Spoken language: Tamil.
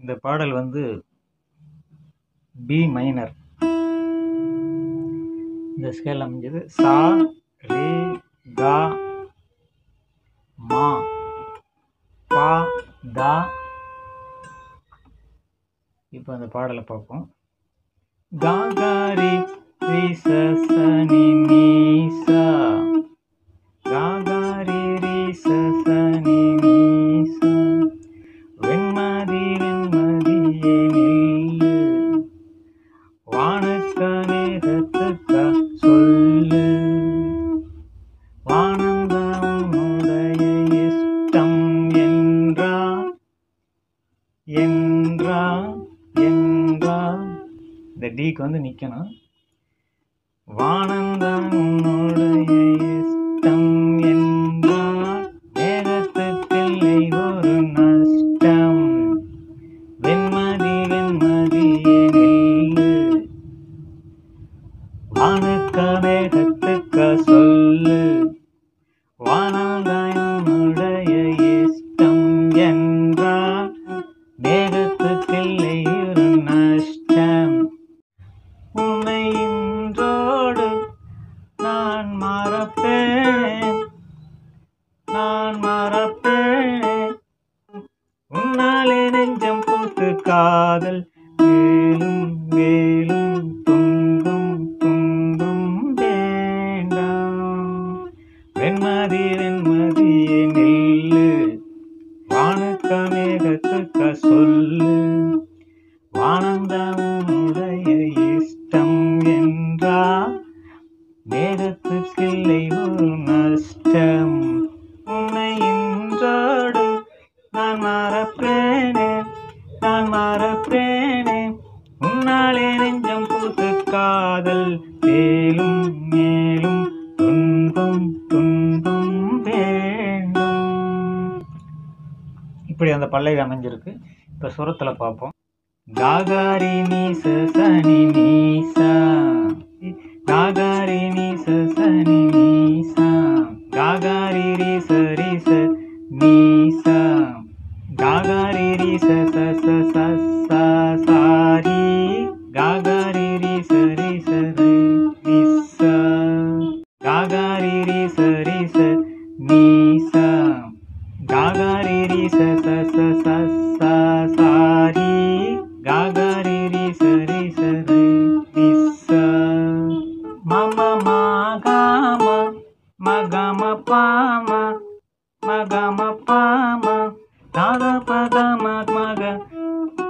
இந்த பாடல் வந்து பி மைனர் இந்த ஸ்கேல் அமைஞ்சது சா ரே கா மா பா தா இப்போ அந்த பாடலை பார்ப்போம் காகாரி ரி ச ச நி நீ சா காகாரி ரி ச ச நி நீ சா வெண்மதி வெண்மதியே நில்லு வானக்க மேகத்துக்க சொல்லு வானந்தம் உடைய இஷ்டம் என்றா என்றா என்றா இந்த டீக்கு வந்து நிற்கணும் வானந்தம் உன்னுடைய இஷ்டம் என்றால் மேகத்துக்கில்லை ஒரு நஷ்டம் வெண்மதி வெண்மதியே நில்லு வானுக்க மேகத்துக்க சொல்லு வானந்தனுடைய இஷ்டம் என்றால் மேகத்துக்கில்லை ஒரு நஷ்டம் உன்னை இன்றோடு நான் மறப்பேன் நான் மறப்பேன் உன்னாலே நெஞ்சம் பூத்து காதல் வேலும் வேலும் துன்பம் துன்பம் வேண்டாம் வெண்மதி வெண்மதியே நெல்லு வானுக்க மேகத்துக்க சொல்லு வானந்தமுடைய இஷ்டம் என்றா மேகத்துக்கில்லை ஒரு நஷ்டம் உன்னை இன்றோடு நான் மறப்பேனே நான் மறப்பேனே உன்னாலே நெஞ்சம் பூத்து காதல் மேலும் மேலும் துன்பம் துன்பம் வேண்டும் இப்படி அந்த பல்லவி அமைஞ்சிருக்கு இப்போ சுரத்தில் பார்ப்போம் காகாரி நீச சனி நீசா காகாரி நீச சனி நீசா காகாரி ரி ச ரி ச நீசா காகாரி ரி ச ச ச ச ச சாரி காகாரி ரி ச ரி ச ரி ரி ச காகாரி ரி ச ரி ச நீசா காகாரி ரி ச ச ச ச ச சாரி காகாரி ரி ச ரி ச ரி ரி ச மம மகாம மகம பாம மகம பாம தாத பகம மக